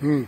ம்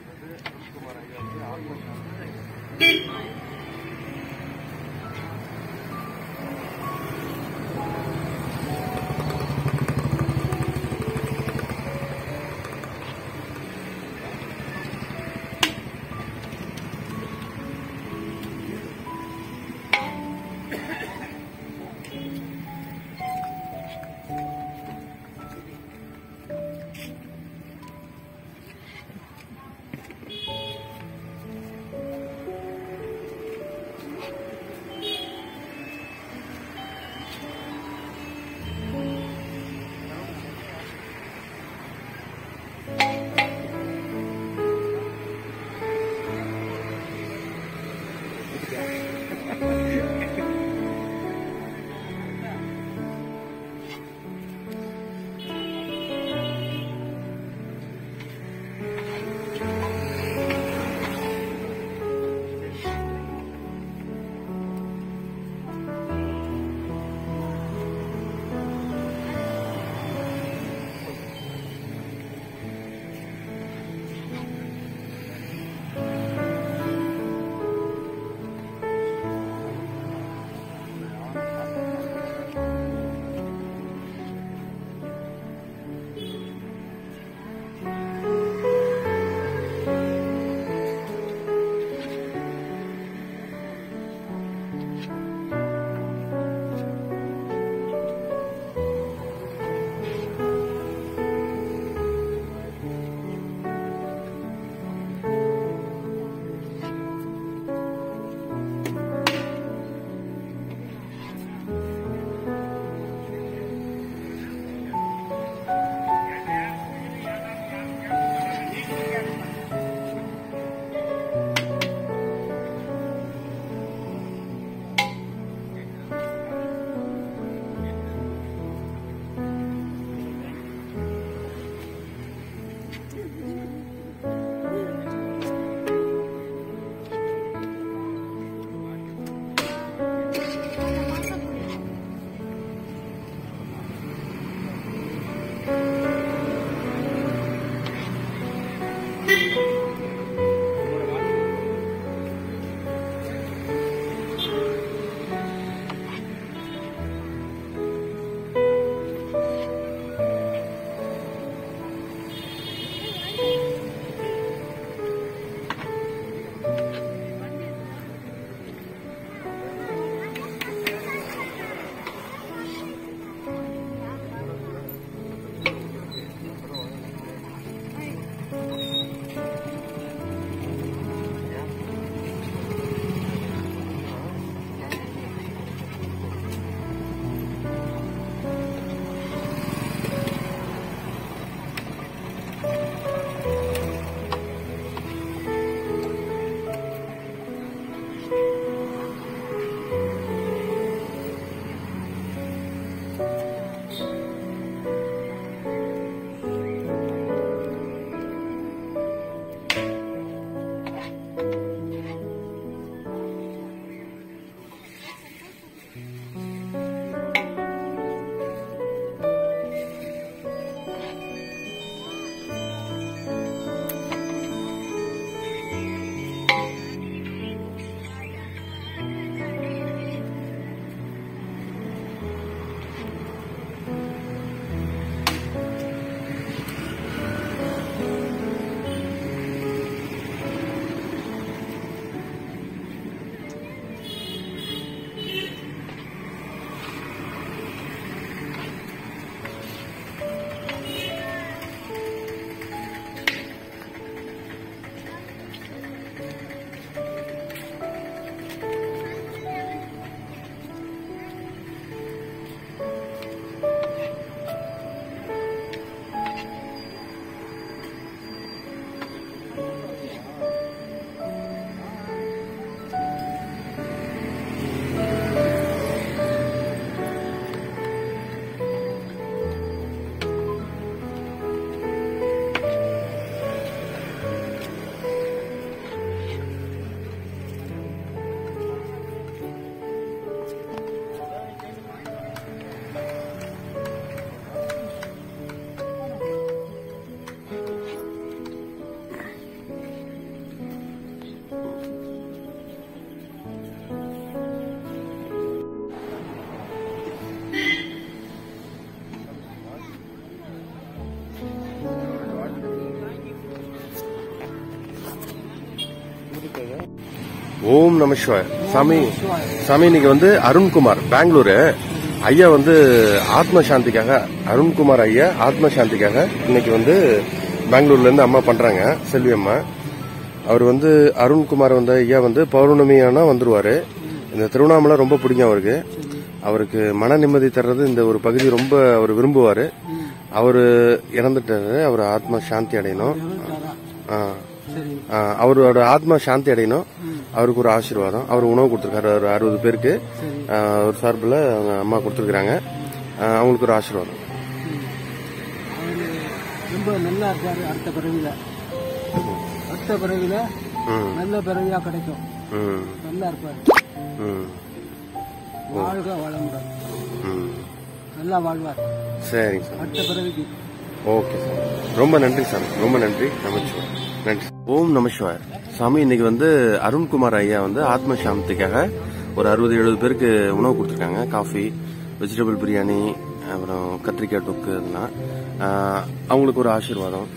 ஓம் நம சிவாய சாமி சாமி இன்னைக்கு வந்து அருண்குமார் பெங்களூரு ஐயா வந்து ஆத்ம சாந்திக்காக அருண்குமார் ஐயா ஆத்ம சாந்திக்காக இன்னைக்கு வந்து பெங்களூர்ல இருந்து அம்மா பண்றாங்க செல்வி அம்மா அவர் வந்து அருண்குமார் வந்து ஐயா வந்து பௌர்ணமி ஆனா வந்துருவாரு இந்த திருவண்ணாமலை ரொம்ப பிடிக்கும் அவருக்கு அவருக்கு மன நிம்மதி தர்றது இந்த ஒரு பகுதி ரொம்ப அவர் விரும்புவாரு அவர் இறந்துட்டாரு அவர் ஆத்ம சாந்தி அடையணும் ஆ. சரி ஆ, அவரோட ஆத்மா சாந்தி அடையணும் அவருக்கு ஒரு ஆசீர்வாதம் அவர் உணவு கொடுத்துருக்காரு ஒரு அறுபது பேருக்கு சரி ஆ, ஒரு சார்பில் அவங்க அம்மா கொடுத்துருக்காங்க அவங்களுக்கு ஒரு ஆசீர்வாதம் அவரு ரொம்ப நல்லா இருக்காரு அடுத்த பிறவில அடுத்த பிறவில ம் நல்ல பிறவியா கிடைக்கும் ம் நல்லா இருப்பாரு ம் வாழ்க வளமுடன் ம் நல்லா வாழ்வார் சரிங்க சார் அடுத்த பிறவிக்கு ஓகே சார் ரொம்ப நன்றி சார் ரொம்ப நன்றி நமச்சிவாய் நன்றி ஓம் நமசிவாய் சாமி இன்னைக்கு வந்து அருண்குமார் ஐயா வந்து ஆத்ம சாந்திக்காக ஒரு அறுபது எழுபது பேருக்கு உணவு கொடுத்துருக்காங்க காஃபி வெஜிடபிள் பிரியாணி அப்புறம் கத்திரிக்காய் தொக்கு அதெல்லாம் ஆஹ், அவங்களுக்கு ஒரு ஆசீர்வாதம்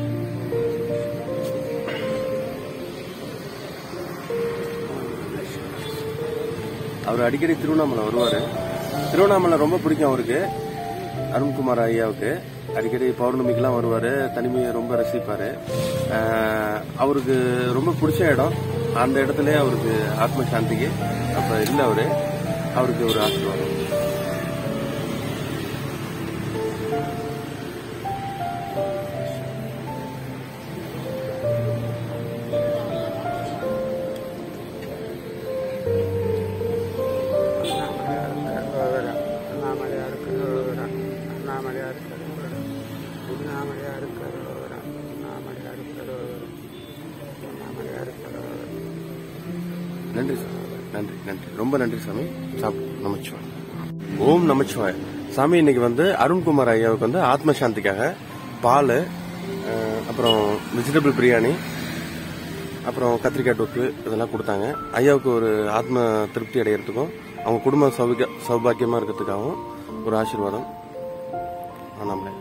அவர் அடிக்கடி திருவண்ணாமலை வருவார் திருவண்ணாமலை ரொம்ப பிடிக்கும் அவருக்கு அருண்குமார் ஐயாவுக்கு அடிக்கடி பௌர்ணமிக்கெல்லாம் வருவார் தனிமையை ரொம்ப ரசிப்பார் அவருக்கு ரொம்ப பிடிச்ச இடம் அந்த இடத்துல அவருக்கு ஆத்ம சாந்திக்கு அப்போ இல்லை அவரு அவருக்கு ஒரு ஆசீர்வாதம் நன்றி சார் நன்றி நன்றி ரொம்ப நன்றி சாமி சாப் நமச்சிவாய் ஓம் நமச்சிவாய் சாமி இன்னைக்கு வந்து அருண்குமார் ஐயாவுக்கு வந்து ஆத்ம சாந்திக்காக பால் அஹ், அப்புறம் வெஜிடபிள் பிரியாணி அப்புறம் கத்திரிக்காய் தொக்கு இதெல்லாம் கொடுத்தாங்க ஐயாவுக்கு ஒரு ஆத்ம திருப்தி அடையிறதுக்கும் அவங்க குடும்ப சௌக சௌபாக்கியமா இருக்கிறதுக்காகவும் ஒரு ஆசீர்வாதம் ஆனாமலே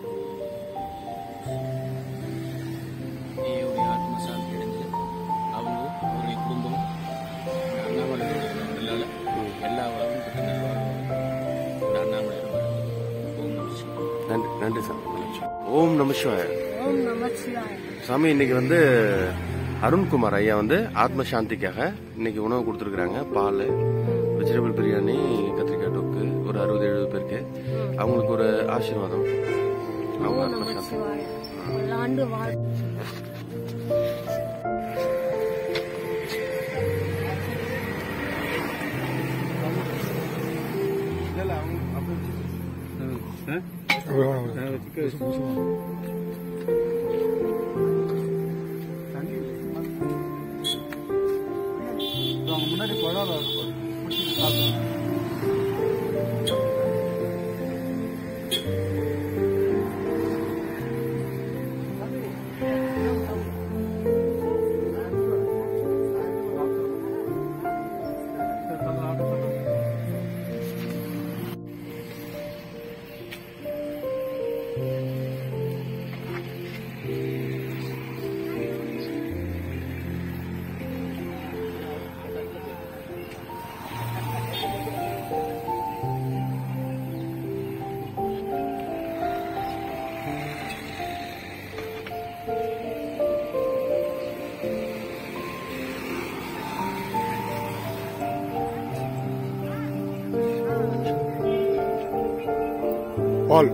ஐயாவுடைய ஆத்ம சாந்தி அடைஞ்சு அவங்க அவருடைய குடும்பம் அண்ணாமலையுடைய நல்லால எல்லா வளமும் பெற்று நல்வாழ்வு அண்ணாமலை ஓம் நம சிவாய. நன்றி நன்றி சார் ஓம் நமசிவாய ஓம் நமச்சிவாய சாமி இன்னைக்கு வந்து அருண்குமார் ஐயா வந்து ஆத்ம சாந்திக்காக இன்னைக்கு உணவு கொடுத்துருக்காங்க பால் வெஜிடபிள் பிரியாணி கத்திரிக்காய் தொக்கு ஒரு அறுபது எழுபது பேருக்கு அவங்களுக்கு ஒரு ஆசீர்வாதம் அவங்க ஓம் ஆத்ம சாந்தி நமச்சிவாய பல்லாண்டு வாழ் அவங்க முன்னாடி பழம் இருக்கும் பிடிச்சி சாப்பிடணும் பால்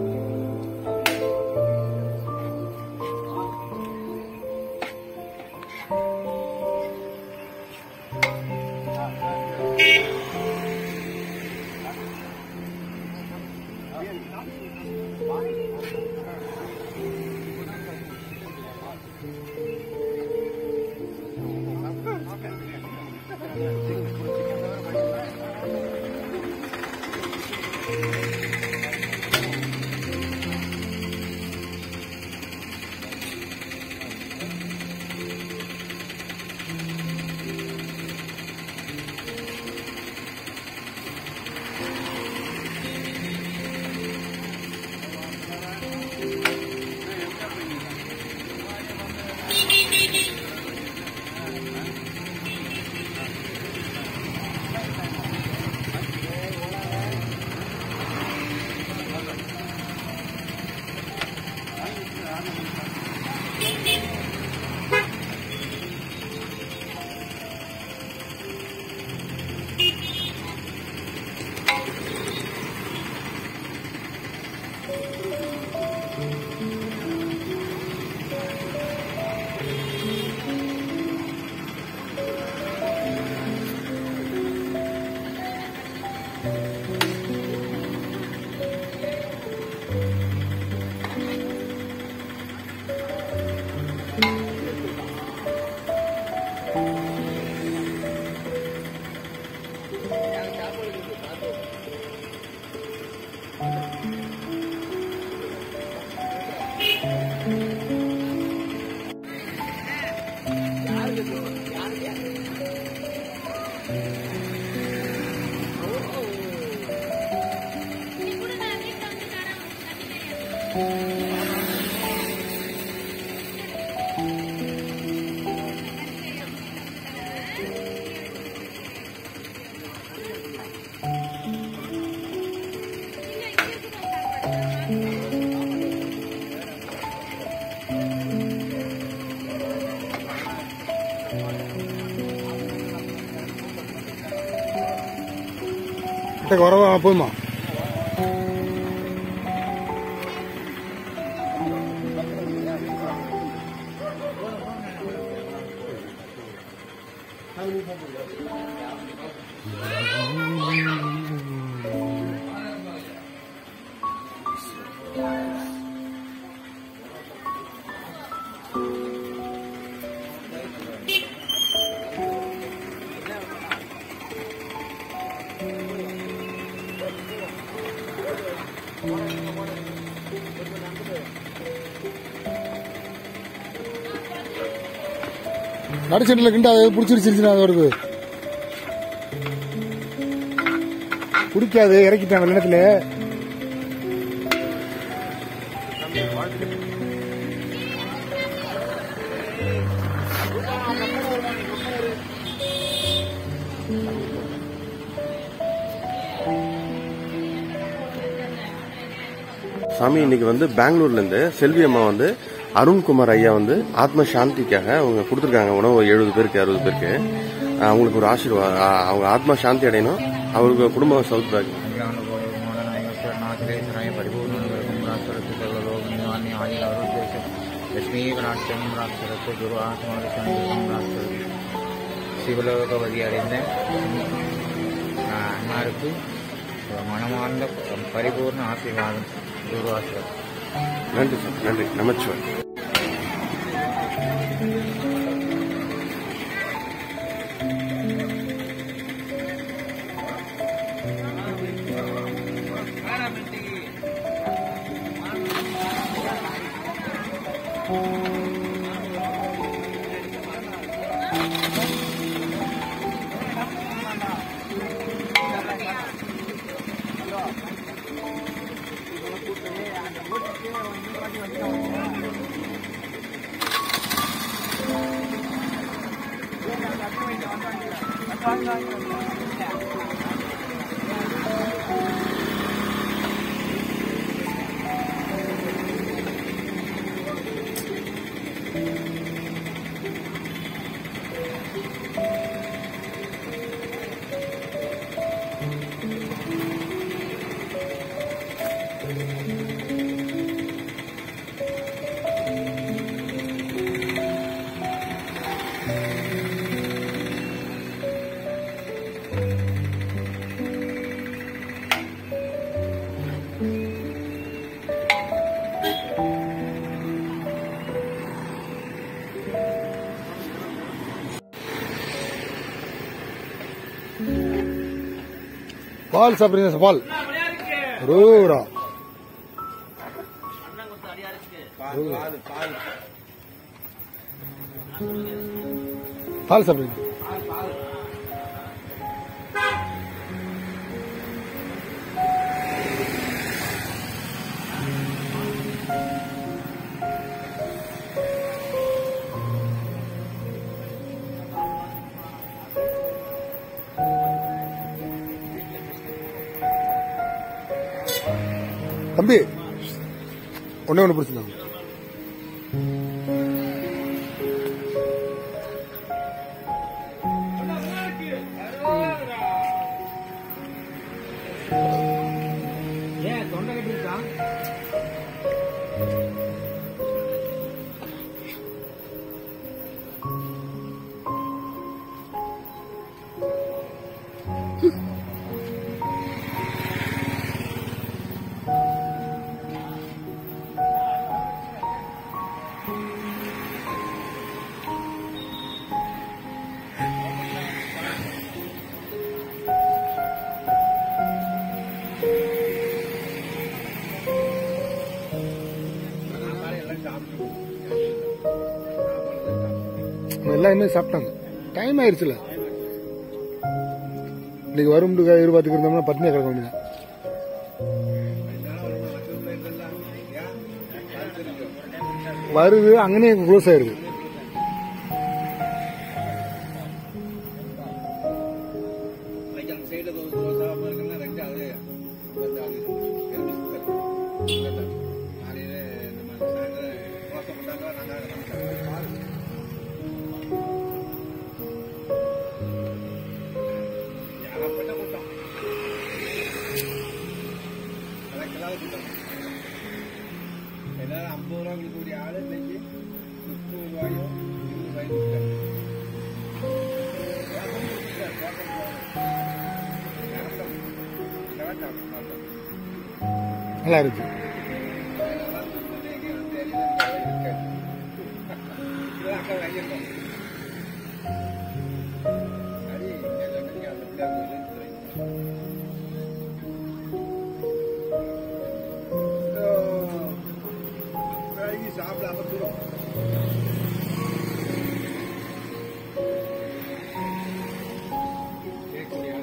കുറവാ പോയിമோ நடுச்செண்டில் கிண்ட அதை பிடிச்சிருச்சிருச்சுன்னா அதோடது பிடிக்காது இறக்கிட்டேன் வெள்ளத்துல சாமி இன்னைக்கு வந்து பெங்களூர்ல இருந்து செல்வி அம்மா வந்து அருண்குமார் ஐயா வந்து ஆத்ம சாந்திக்காக அவங்க கொடுத்துருக்காங்க உணவு எழுபது பேருக்கு அறுபது பேருக்கு அஹ் அவங்களுக்கு ஒரு ஆசீர்வாதம் அஹ் அவங்க ஆத்மா சாந்தி அடையணும் அவருக்கு குடும்பம் சவுத் பேக் జ్ఞానబోధనాయకనాయ పరిపూర్ణాన్ని ఆయుల ఆరోగ్యం லட்சுமிகநாட்டம் ராட்சரத்து குரு ஆத்மாவிஷம் ராட்சரத்து சிவலோகவதி அடைந்த அன்னாருக்கு மனமார்ந்த பரிபூர்ண ஆசீர்வாதம் குரு ஆசிரம் நன்றி சார் நன்றி நமச்சிவாய் பால் சாப்பிடுங்க சார், பால் ரூரா பால் சாப்பிடுங்க தம்பி ஒண்ணே ஒண்ணு பிடிச்சிருந்தாங்க ஏன் தொண்டை கட்டிருக்கான் அவங்க எல்லாருமே சாப்பிட்டாங்க டைம் ஆயிடுச்சுல இன்னைக்கு வரும்னு எதிர்பார்த்துக்கு இருந்தோம்னா பத்னியா கிடக்க வேண்டியதான் வருது அங்கனே க்ளோஸ் ஆயிருது எல்லாரும் ஐம்பது ரூபா கொடுக்கக்கூடிய ஆளு இன்னைக்கு முப்பது ரூபாயோ இருபது ரூபாயோ கொடுத்தாங்க. நல்லா இருக்கு சாப்பிடாம தூரம் கேட்கலையா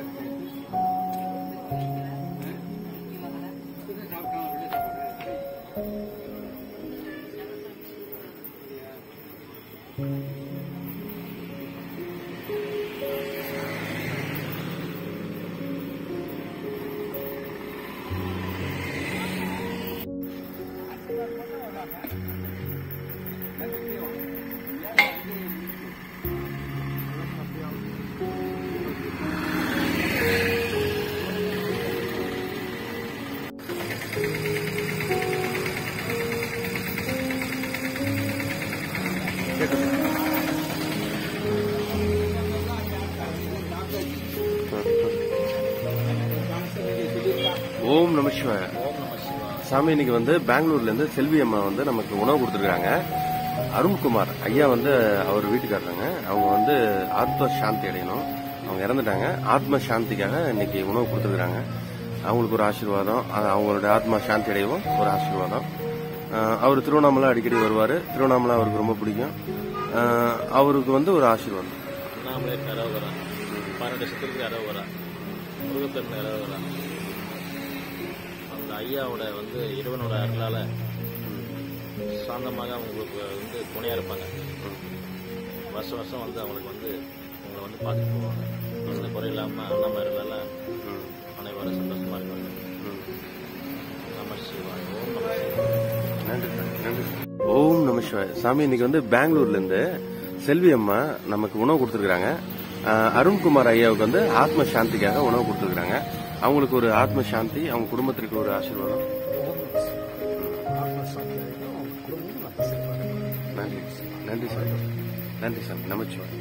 ஓம் நம சிவாய சாமி இன்னைக்கு வந்து பெங்களூர்ல இருந்து செல்வி அம்மா வந்து நமக்கு உணவு கொடுத்துருக்காங்க அருண்குமார் ஐயா வந்து அவர் வீட்டுக்காரங்க அவங்க வந்து ஆத்ம சாந்தி அடையணும் அவங்க இறந்துட்டாங்க ஆத்ம சாந்திக்காக இன்னைக்கு உணவு கொடுத்துருக்காங்க அவங்களுக்கு ஒரு ஆசீர்வாதம் அது அவங்களோட ஆத்மா சாந்தி அடையவும் ஒரு ஆசீர்வாதம் அஹ் அவர் திருவண்ணாமலை அடிக்கடி வருவார் திருவண்ணாமலை அவருக்கு ரொம்ப பிடிக்கும் அஹ் அவருக்கு வந்து ஒரு ஆசீர்வாதம் அண்ணாமலை அரோகரா பன்னெண்டு சத்துருக்கு அரோகரா முருகப்பெருமை அரோகரா அந்த ஐயாவோட வந்து இறைவனோட அருளால சாந்தமாக அவங்களுக்கு வந்து துணையா இருப்பாங்க வருஷம் வருஷம் வந்து அவங்களுக்கு வந்து உங்களை வந்து பார்த்துட்டு போவாங்க எந்த குறை இல்லாம அண்ணாமலைலாம் அனைவரும் சந்தோஷமா இருக்காங்க நம சிவாய் ஓம் நம சிவாய் நன்றி சார், நன்றி சார். ஓம் நம சிவாய் சாமி இன்னைக்கு வந்து பெங்களூர்ல இருந்து செல்வி அம்மா நமக்கு உணவு கொடுத்துருக்காங்க அருண்குமார் ஐயாவுக்கு வந்து ஆத்ம சாந்திக்காக உணவு கொடுத்துருக்காங்க அவங்களுக்கு ஒரு ஆத்ம சாந்தி அவங்க குடும்பத்திற்கு ஒரு ஆசீர்வாதம் நன்றி நன்றி சார் நன்றி சார் நமச்சிவாய்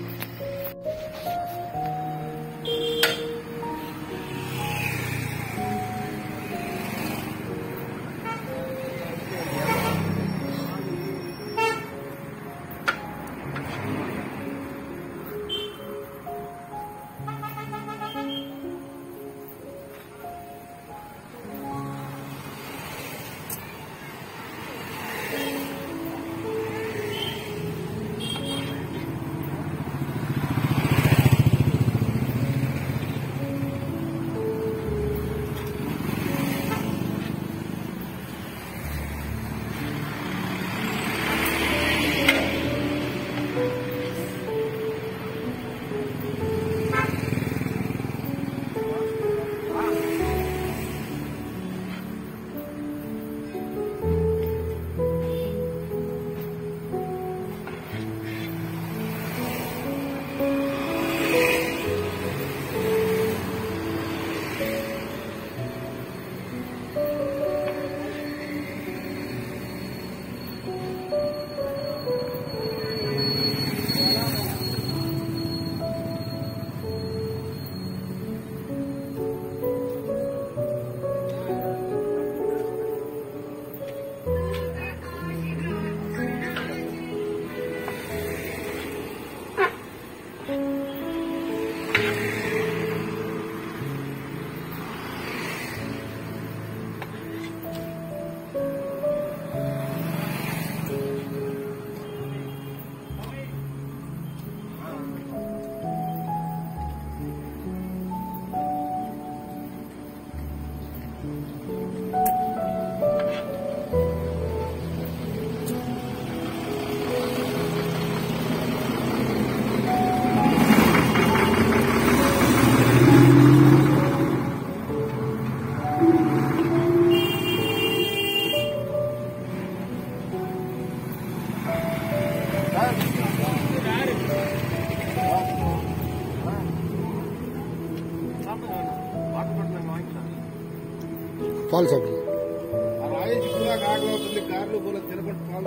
பால் சாப்பிடுங்க ರಾಯಚೂರು ಕೂಡ ಕಾಗಲದಲ್ಲಿ ಕಾರ್ಲು ಬೋಲ ತಿರುಪತಿ ಪಾಲ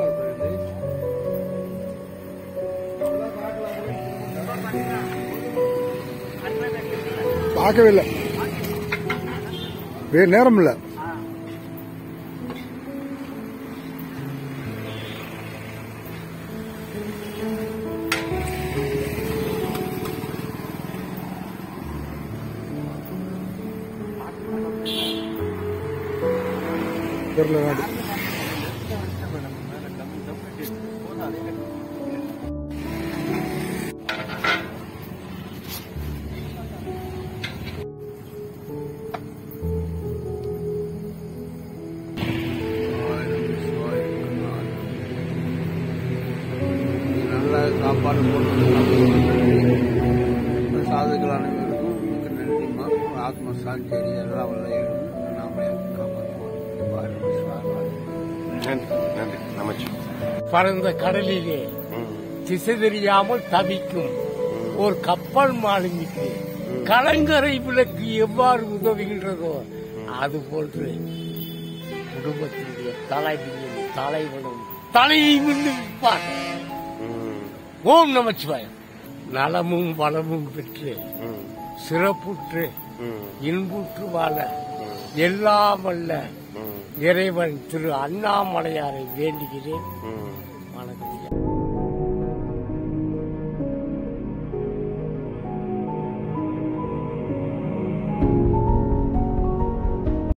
பார்க்கவே இல்லை வேறு நேரம் இல்லை தெரியல நாடு நல்ல சாப்பாடு போட்டு சாதுக்கள் அனைவருக்கும் மிக்க நன்றிமா ஆத்ம சாந்தி அடைய எல்லாம் வல்ல இறைவன் நாம காப்பாற்றுவோம் நன்றி நன்றி நமச்சு பரந்த கடலிலே திசை தெரியாமல் தவிக்கும் ஒரு கப்பல் மாலுமிக்கு கலங்கரை விளக்கு எவ்வாறு உதவுகின்றதோ அது போன்று குடும்பத்தினுடைய தலைவியும் தலைவனும் தலையை மின்னு நிற்பார் ஓம் நமச்சிவாயம் நலமும் வளமும் பெற்று சிறப்புற்று இன்புற்று வாழ எல்லாம் வல்ல இறைவன் திரு அண்ணாமலையாரை வேண்டுகிறேன் வணக்கம் ஐயா.